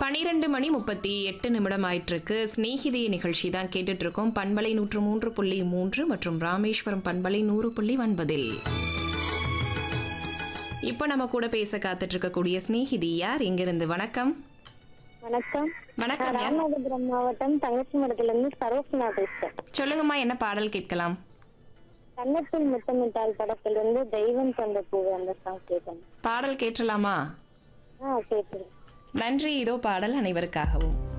பனிரெண்டு மணி முப்பத்தி எட்டு நிமிடம் ஆயிட்டிருக்கு ஸ்நேகிதி நிகழ்ச்சி தான் கேட்டுட்டு இருக்கோம் பண்பலை நூற்று மூன்று புள்ளி மூன்று மற்றும் ராமேஸ்வரம் பண்பலை நூறு புள்ளி ஒன்பதில் இப்போ நம்ம கூட பேச காத்துட்டு இருக்கக்கூடிய ஸ்நேகிதி யார் இங்கிருந்து வணக்கம் வணக்கம் வணக்கம் நான் யார்? ராமநாதபுரம் மாவட்டம் தங்கச்சி மடத்துல இருந்து சரோஃபனா பேசுறேன் சொல்லுங்கம்மா என்ன பாடல் கேட்கலாம் கன்னத்தில் முத்தமிட்டால் படத்துல இருந்து தெய்வம் தந்த பூவு அந்த சாங் கேட்கணும் பாடல் கேட்டலாமா ஆ கேட்குறேன் நன்றி இதோ பாடல் அனைவருக்காகவும்